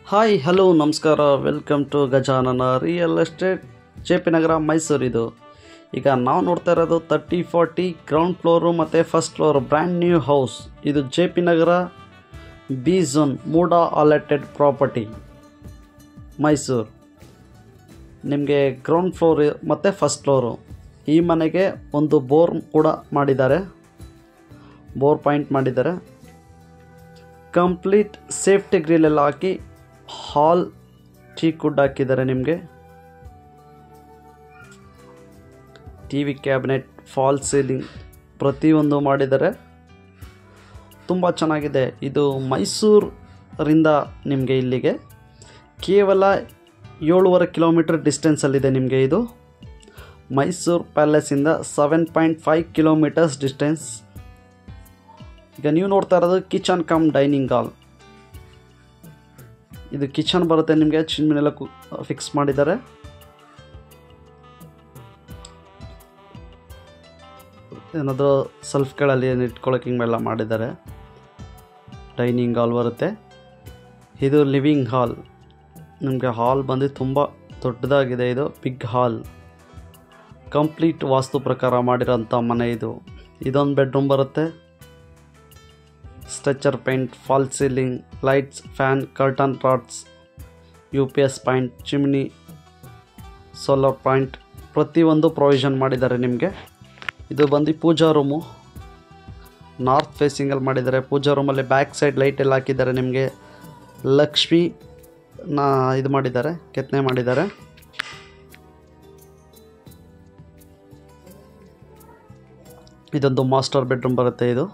hi hello ನಮಸ್ಕಾರ welcome to Gajanana real estate J P Nagar Mysuru ಇದು ಈಗ ನಾವು ನೋಡ್ತಾ ಇರೋದು ತರ್ಟಿ ಫಾರ್ಟಿ ಗ್ರೌಂಡ್ ಫ್ಲೋರು ಮತ್ತು first floor brand new house ಇದು J P Nagar B zone MUDA allotted property Mysuru ನಿಮಗೆ ಗ್ರೌಂಡ್ ಫ್ಲೋರ್ ಮತ್ತು ಫಸ್ಟ್ ಫ್ಲೋರು ಈ ಮನೆಗೆ ಒಂದು ಬೋರ್ ಕೂಡ ಮಾಡಿದ್ದಾರೆ ಬೋರ್ ಪಾಯಿಂಟ್ ಮಾಡಿದ್ದಾರೆ ಕಂಪ್ಲೀಟ್ ಸೇಫ್ಟಿ ಗ್ರಿಲ್ ಎಲ್ಲ ಹಾಕಿ ಹಾಲ್ ಟೀ ಕುಡ್ ಹಾಕಿದ್ದಾರೆ ನಿಮಗೆ T V cabinet false ceiling ಪ್ರತಿಯೊಂದು ಮಾಡಿದ್ದಾರೆ ತುಂಬ ಚೆನ್ನಾಗಿದೆ ಇದು ಮೈಸೂರಿಂದ ನಿಮಗೆ ಇಲ್ಲಿಗೆ ಕೇವಲ ಏಳುವರೆ ಕಿಲೋಮೀಟರ್ ಡಿಸ್ಟೆನ್ಸಲ್ಲಿದೆ ನಿಮಗೆ ಇದು ಮೈಸೂರು ಪ್ಯಾಲೇಸಿಂದ seven point five kilometres distance ಈಗ ನೀವು ನೋಡ್ತಾ ಇರೋದು ಕಿಚನ್ ಕಮ್ ಡೈನಿಂಗ್ ಹಾಲ್ ಇದು ಕಿಚನ್ ಬರುತ್ತೆ ನಿಮಗೆ ಚಿನ್ಮಿನೆಲ್ಲ ಕು ಫಿಕ್ಸ್ ಮಾಡಿದ್ದಾರೆ ಏನಾದರೂ ಸೆಲ್ಫ್ಗಳಲ್ಲಿ ಏನು ಇಟ್ಕೊಳ್ಳೋಕೆ ಹಿಂಗೆಲ್ಲ ಮಾಡಿದ್ದಾರೆ ಡೈನಿಂಗ್ ಹಾಲ್ ಬರುತ್ತೆ ಇದು ಲಿವಿಂಗ್ ಹಾಲ್ ನಿಮಗೆ ಹಾಲ್ ಬಂದು ತುಂಬ ದೊಡ್ಡದಾಗಿದೆ ಇದು ಬಿಗ್ ಹಾಲ್ ಕಂಪ್ಲೀಟ್ ವಾಸ್ತು ಪ್ರಕಾರ ಮಾಡಿರೋಂಥ ಮನೆ ಇದು ಇದೊಂದು ಬೆಡ್ರೂಮ್ ಬರುತ್ತೆ stretcher paint false ceiling lights fan curtain rods U P S point chimney solar point ಪ್ರತಿಯೊಂದು ಪ್ರೊವಿಷನ್ ಮಾಡಿದ್ದಾರೆ ನಿಮಗೆ ಇದು ಬಂದು ಪೂಜಾ ರೂಮು ನಾರ್ತ್ ಫೇಸಿಂಗಲ್ಲಿ ಮಾಡಿದ್ದಾರೆ ಪೂಜಾ ರೂಮಲ್ಲಿ ಬ್ಯಾಕ್ ಸೈಡ್ ಲೈಟ್ ಎಲ್ಲ ಹಾಕಿದ್ದಾರೆ ನಿಮಗೆ ಲಕ್ಷ್ಮಿ ನಾ ಇದು ಮಾಡಿದ್ದಾರೆ ಕೆತ್ತನೆ ಮಾಡಿದ್ದಾರೆ ಇದೊಂದು ಮಾಸ್ಟರ್ ಬೆಡ್ರೂಮ್ ಬರುತ್ತೆ ಇದು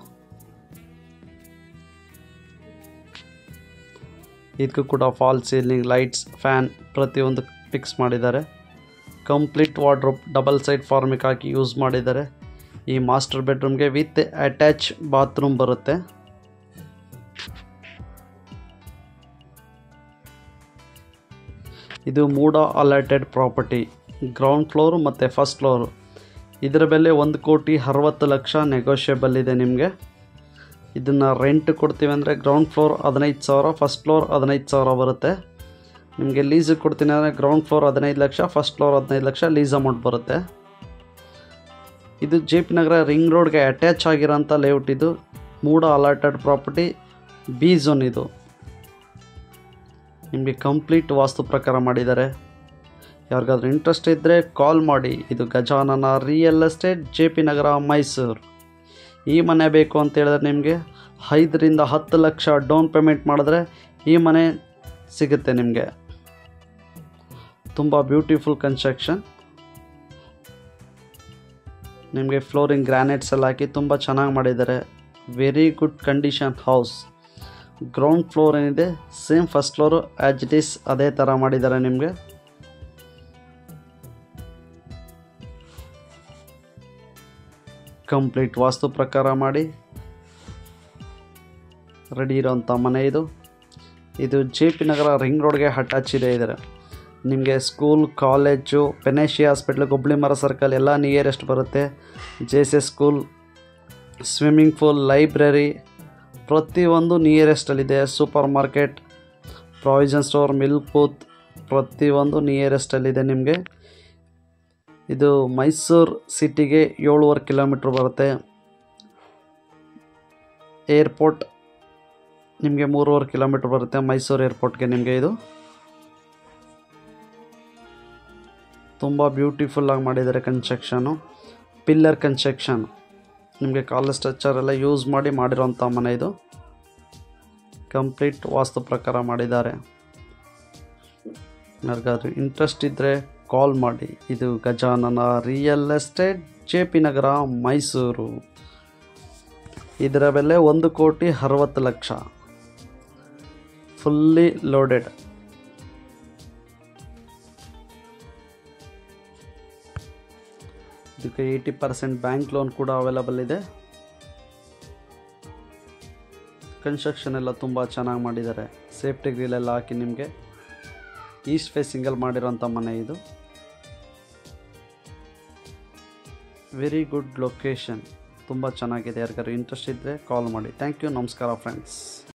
ಇದಕ್ಕೂ ಕೂಡ ಫಾಲ್ ಸೀಲಿಂಗ್ ಲೈಟ್ಸ್ ಫ್ಯಾನ್ ಪ್ರತಿಯೊಂದು ಫಿಕ್ಸ್ ಮಾಡಿದ್ದಾರೆ complete wardrobe double side formic ಹಾಕಿ ಯೂಸ್ ಮಾಡಿದ್ದಾರೆ ಈ ಮಾಸ್ಟರ್ ಬೆಡ್ರೂಮ್ಗೆ ವಿತ್ ಅಟ್ಯಾಚ್ ಬಾತ್ರೂಮ್ ಬರುತ್ತೆ ಇದು MUDA allotted property ground floor ಮತ್ತು ಫಸ್ಟ್ ಫ್ಲೋರು ಇದರ ಬೆಲೆ ಒಂದು ಕೋಟಿ ಅರವತ್ತು ಲಕ್ಷ ನೆಗೋಷಿಯಬಲ್ ಇದೆ ನಿಮಗೆ ಇದನ್ನು ರೆಂಟ್ ಕೊಡ್ತೀವಿ ಅಂದರೆ ಗ್ರೌಂಡ್ ಫ್ಲೋರ್ ಹದಿನೈದು ಸಾವಿರ ಫಸ್ಟ್ ಫ್ಲೋರ್ ಹದಿನೈದು ಸಾವಿರ ಬರುತ್ತೆ ನಿಮಗೆ ಲೀಸಿಗೆ ಕೊಡ್ತೀನಿ ಅಂದರೆ ಗ್ರೌಂಡ್ ಫ್ಲೋರ್ ಹದಿನೈದು ಲಕ್ಷ ಫಸ್ಟ್ ಫ್ಲೋರ್ ಹದಿನೈದು ಲಕ್ಷ ಲೀಸ್ ಅಮೌಂಟ್ ಬರುತ್ತೆ ಇದು ಜೆ ಪಿ ನಗರ ರಿಂಗ್ ರೋಡ್ಗೆ ಅಟ್ಯಾಚ್ ಆಗಿರೋಂಥ ಲೇಔಟ್ ಇದು MUDA allotted property B zone ಇದು ನಿಮಗೆ ಕಂಪ್ಲೀಟ್ ವಾಸ್ತು ಪ್ರಕಾರ ಮಾಡಿದ್ದಾರೆ ಯಾರಿಗಾದ್ರೂ ಇಂಟ್ರೆಸ್ಟ್ ಇದ್ದರೆ ಕಾಲ್ ಮಾಡಿ ಇದು Gajanana real estate J P Nagar Mysuru ಈ ಮನೆ ಬೇಕು ಅಂತ ಹೇಳಿದ್ರೆ ನಿಮಗೆ ಐದರಿಂದ ಹತ್ತು ಲಕ್ಷ ಡೌನ್ ಪೇಮೆಂಟ್ ಮಾಡಿದ್ರೆ ಈ ಮನೆ ಸಿಗುತ್ತೆ ನಿಮಗೆ ತುಂಬ ಬ್ಯೂಟಿಫುಲ್ ಕನ್ಸ್ಟ್ರಕ್ಷನ್ ನಿಮಗೆ ಫ್ಲೋರಿಂಗ್ ಗ್ರಾನೈಟ್ಸ್ ಎಲ್ಲ ಹಾಕಿ ತುಂಬ ಚೆನ್ನಾಗಿ ಮಾಡಿದ್ದಾರೆ very good condition house ground floor ಏನಿದೆ same first floor as it is ಅದೇ ಥರ ಮಾಡಿದ್ದಾರೆ ನಿಮಗೆ ಕಂಪ್ಲೀಟ್ ವಾಸ್ತು ಪ್ರಕಾರ ಮಾಡಿ ರೆಡಿ ಇರೋಂಥ ಮನೆ ಇದು ಇದು ಜೆ ಪಿ ನಗರ ರಿಂಗ್ ರೋಡ್ಗೆ ಅಟ್ಯಾಚ್ ಇದೆ ಇದ್ದಾರೆ ನಿಮಗೆ ಸ್ಕೂಲ್ ಕಾಲೇಜು ಪೆನೇಶಿ ಹಾಸ್ಪಿಟ್ಲ್ ಗೊಬ್ಬಳಿ ಮರ ಸರ್ಕಲ್ ಎಲ್ಲ ನಿಯರೆಸ್ಟ್ ಬರುತ್ತೆ J S S school swimming pool library ಪ್ರತಿಯೊಂದು ನಿಯರೆಸ್ಟಲ್ಲಿದೆ supermarket provision store milk booth ಪ್ರತಿಯೊಂದು ನಿಯರೆಸ್ಟಲ್ಲಿದೆ ನಿಮಗೆ ಇದು ಮೈಸೂರು ಸಿಟಿಗೆ ಏಳುವರೆ ಕಿಲೋಮೀಟ್ರ್ ಬರುತ್ತೆ ಏರ್ಪೋರ್ಟ್ ನಿಮಗೆ ಮೂರುವರೆ ಕಿಲೋಮೀಟ್ರ್ ಬರುತ್ತೆ ಮೈಸೂರು ಏರ್ಪೋರ್ಟ್ಗೆ ನಿಮಗೆ ಇದು ತುಂಬ ಬ್ಯೂಟಿಫುಲ್ಲಾಗಿ ಮಾಡಿದ್ದಾರೆ ಕನ್ಸ್ಟ್ರಕ್ಷನು ಪಿಲ್ಲರ್ ಕನ್ಸ್ಟ್ರಕ್ಷನ್ ನಿಮಗೆ ಕಾಲೇಜ್ ಸ್ಟ್ರಕ್ಚರ್ ಎಲ್ಲ ಯೂಸ್ ಮಾಡಿ ಮಾಡಿರೋಂಥ ಮನೆ ಇದು ಕಂಪ್ಲೀಟ್ ವಾಸ್ತು ಪ್ರಕಾರ ಮಾಡಿದ್ದಾರೆ ಯಾರಿಗಾದ್ರೂ ಇಂಟ್ರೆಸ್ಟ್ ಇದ್ದರೆ ಕಾಲ್ ಮಾಡಿ ಇದು Gajanana real estate J P Nagar Mysuru ಇದರ ಬೆಲೆ ಒಂದು ಕೋಟಿ ಅರವತ್ತು ಲಕ್ಷ ಫುಲ್ಲಿ ಲೋಡೆಡ್ ಇದಕ್ಕೆ ಏಯ್ಟಿ ಪರ್ಸೆಂಟ್ ಬ್ಯಾಂಕ್ ಲೋನ್ ಕೂಡ ಅವೈಲಬಲ್ ಇದೆ ಕನ್ಸ್ಟ್ರಕ್ಷನ್ ಎಲ್ಲ ತುಂಬ ಚೆನ್ನಾಗಿ ಮಾಡಿದ್ದಾರೆ ಸೇಫ್ಟಿ ಗ್ರಿಲ್ ಎಲ್ಲ ಹಾಕಿ ನಿಮಗೆ ಈಸ್ಟ್ ಫೇಸಿಂಗಲ್ಲಿ ಮಾಡಿರೋಂಥ ಮನೆ ಇದು ವೆರಿ ಗುಡ್ ಲೊಕೇಶನ್ ತುಂಬ ಚೆನ್ನಾಗಿದೆ ಯಾರಿಗಾರು ಇಂಟ್ರೆಸ್ಟ್ ಇದ್ದರೆ ಕಾಲ್ ಮಾಡಿ ಥ್ಯಾಂಕ್ ಯು ನಮಸ್ಕಾರ ಫ್ರೆಂಡ್ಸ್